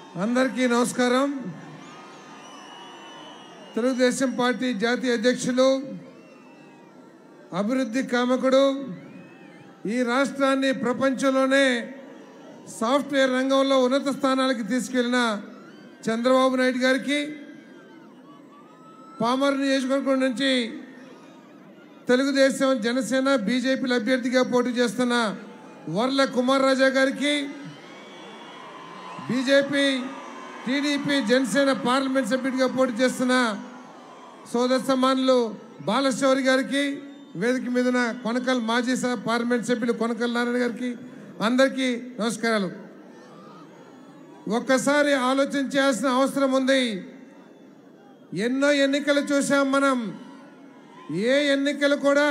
అందరికీ నమస్కారం తెలుగుదేశం పార్టీ జాతీయ అధ్యక్షులు అభివృద్ధి కామకుడు ఈ రాష్ట్రాన్ని ప్రపంచంలోనే సాఫ్ట్వేర్ రంగంలో ఉన్నత స్థానాలకు తీసుకెళ్లిన చంద్రబాబు నాయుడు గారికి పామర్ నియోజకవర్గం నుంచి తెలుగుదేశం జనసేన బీజేపీల అభ్యర్థిగా పోటీ చేస్తున్న వర్ల కుమార్ రాజా గారికి బీజేపీ టీడీపీ జనసేన పార్లమెంట్ సభ్యుడిగా పోటీ చేస్తున్న సోదర సమానులు బాలశౌరి గారికి వేదిక మీద ఉన్న కొనకల్ మాజీ స- పార్లమెంట్ సభ్యులు కొనకల్ నారాయణ గారికి అందరికీ నమస్కారాలు ఒక్కసారి ఆలోచన చేయాల్సిన అవసరం ఉంది ఎన్నో ఎన్నికలు చూసాం మనం ఏ ఎన్నికలు కూడా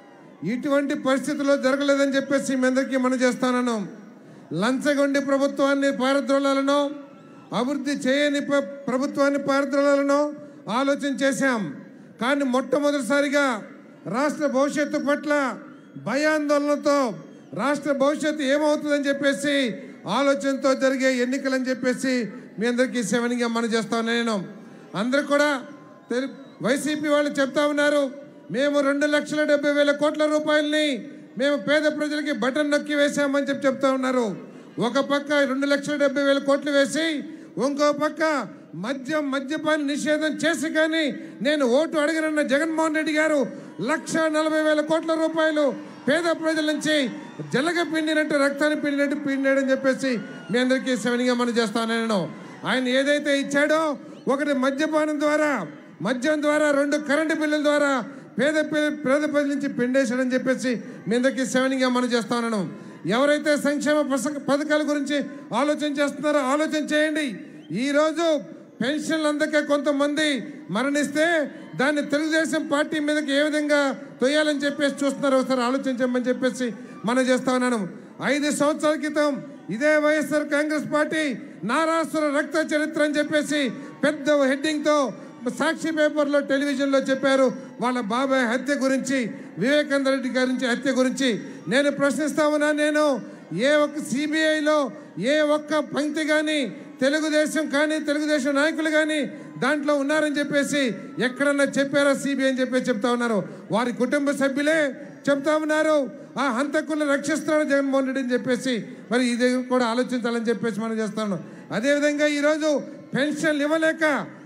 ఇటువంటి పరిస్థితుల్లో జరగలేదని చెప్పేసి మీ అందరికీ మనం చేస్తానను లంచగొండి ప్రభుత్వాన్ని పారద్రోలాలను అభివృద్ధి చేయని ప్ర- ప్రభుత్వాన్ని పారద్రోలాలను ఆలోచన చేశాం కానీ మొట్టమొదటిసారిగా రాష్ట్ర భవిష్యత్తు పట్ల భయాందోళనతో రాష్ట్ర భవిష్యత్తు ఏమవుతుందని చెప్పేసి ఆలోచనతో జరిగే ఎన్నికలని చెప్పేసి మీ అందరికీ సెవెన్గా మనం చేస్తాను నేను అందరూ కూడా తెలు- వైసీపీ వాళ్ళు చెప్తా ఉన్నారు మేము రెండు లక్షల డెబ్బై వేల కోట్ల రూపాయలని మేము పేద ప్రజలకి బటన్ నొక్కి వేసామని చెప్పి చెప్తా ఉన్నారు ఒక పక్క రెండు లక్షల డెబ్బై వేల కోట్లు వేసి ఇంకో పక్క మద్యం మద్యపాన నిషేధం చేసి కానీ నేను ఓటు అడగనన్న జగన్మోహన్ రెడ్డి గారు లక్ష నలభై వేల కోట్ల రూపాయలు పేద ప్రజల నుంచి జలగ పిండినట్టు రక్తాన్ని పిండినట్టు పిండినాడని చెప్పేసి మీ అందరికీ సెవెన్గా మనం చేస్తాను నేను ఆయన ఏదైతే ఇచ్చాడో ఒకటి మద్యపానం ద్వారా మద్యం ద్వారా రెండు కరెంటు బిల్లుల ద్వారా పేద పే- పేద ప్రజల నుంచి పిండేశాడని చెప్పేసి మీ అందరికీ సెవెన్గా మనం చేస్తా ఉన్నాను ఎవరైతే సంక్షేమ పస- పథకాల గురించి ఆలోచన చేస్తున్నారో ఆలోచన చేయండి ఈరోజు పెన్షన్లు అందక కొంతమంది మరణిస్తే దాన్ని తెలుగుదేశం పార్టీ మీదకి ఏ విధంగా తొయ్యాలని చెప్పేసి చూస్తున్నారు ఒకసారి ఆలోచించమని చెప్పేసి మనం చేస్తా ఉన్నాను ఐదు సంవత్సరాల క్రితం ఇదే వైఎస్ఆర్ కాంగ్రెస్ పార్టీ నారాసుర రక్త చరిత్ర అని చెప్పేసి పెద్ద హెడ్డింగ్తో సాక్షి పేపర్లో టెలివిజన్లో చెప్పారు వాళ్ళ బాబాయ్ హత్య గురించి వివేకానంద రెడ్డి గురించి హత్య గురించి నేను ప్రశ్నిస్తా ఉన్నా నేను ఏ ఒక్క సిబిఐలో ఏ ఒక్క పంక్తి కానీ తెలుగుదేశం కానీ తెలుగుదేశం నాయకులు కానీ దాంట్లో ఉన్నారని చెప్పేసి ఎక్కడన్నా చెప్పారా సిబిఐ అని చెప్పేసి చెప్తా ఉన్నారు వారి కుటుంబ సభ్యులే చెప్తా ఉన్నారు ఆ హంతకులను రక్షిస్తున్నాడు జగన్మోహన్ రెడ్డి అని చెప్పేసి మరి ఇది కూడా ఆలోచించాలని చెప్పేసి మనం చేస్తాను అదేవిధంగా ఈరోజు పెన్షన్లు ఇవ్వలేక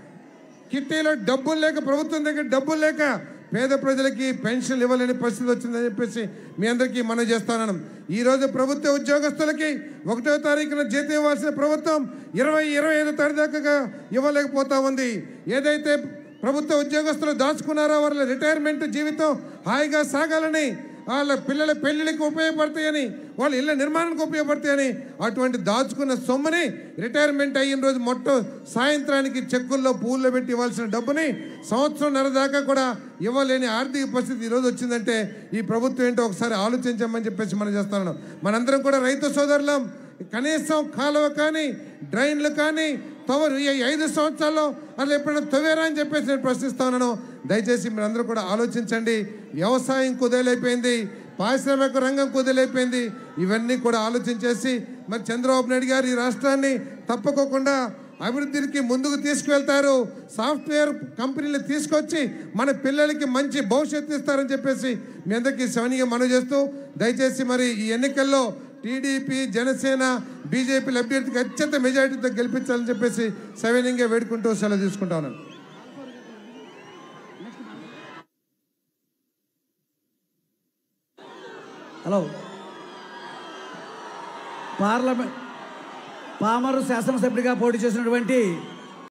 కిట్టీలో డబ్బులు లేక ప్రభుత్వం దగ్గర డబ్బులు లేక పేద ప్రజలకి పెన్షన్లు ఇవ్వలేని పరిస్థితి వచ్చిందని చెప్పేసి మీ అందరికీ మనం చేస్తాను ఈరోజు ప్రభుత్వ ఉద్యోగస్తులకి ఒకటో తారీఖున జీతం ఇవ్వాల్సిన ప్రభుత్వం ఇరవై ఇరవై ఐదో తారీఖు దాకా ఇవ్వలేకపోతా ఉంది ఏదైతే ప్రభుత్వ ఉద్యోగస్తులు దాచుకున్నారో వాళ్ళ రిటైర్మెంట్ జీవితం హాయిగా సాగాలని వాళ్ళ పిల్లల పెళ్లిళ్ళకి ఉపయోగపడతాయని వాళ్ళ ఇళ్ళ నిర్మాణానికి ఉపయోగపడతాయని అటువంటి దాచుకున్న సొమ్ముని రిటైర్మెంట్ అయిన రోజు మొట్ట సాయంత్రానికి చెక్కుల్లో పూల్లో పెట్టి ఇవ్వాల్సిన డబ్బుని సంవత్సరం దాకా కూడా ఇవ్వలేని ఆర్థిక పరిస్థితి ఈరోజు వచ్చిందంటే ఈ ప్రభుత్వం ఏంటో ఒకసారి ఆలోచించమని చెప్పేసి మనం చేస్తున్నాం మనందరం కూడా రైతు సోదరులం కనీసం కాలువ కానీ డ్రైన్లు కానీ తవరు ఈ ఐదు సంవత్సరాల్లో అసలు ఎప్పుడైనా తవ్వేరా అని చెప్పేసి నేను ప్రశ్నిస్తా ఉన్నాను దయచేసి మీరందరూ కూడా ఆలోచించండి వ్యవసాయం కుదేలైపోయింది పారిశ్రామిక రంగం కుదేలైపోయింది ఇవన్నీ కూడా ఆలోచించేసి మరి చంద్రబాబు నాయుడు గారు ఈ రాష్ట్రాన్ని తప్పకోకుండా అభివృద్ధికి ముందుకు తీసుకువెళ్తారు సాఫ్ట్వేర్ కంపెనీలు తీసుకొచ్చి మన పిల్లలకి మంచి భవిష్యత్తు ఇస్తారని చెప్పేసి మీ అందరికీ శవనీగా మనవి చేస్తూ దయచేసి మరి ఈ ఎన్నికల్లో టీడీపీ జనసేన బీజేపీల అభ్యర్థికి అత్యంత మెజారిటీతో గెలిపించాలని చెప్పేసి సవినీయంగా వేడుకుంటూ సెలవు తీసుకుంటా ఉన్నాను హలో పార్లమెంట్ పామరు శాసనసభ్యుడిగా పోటీ చేసినటువంటి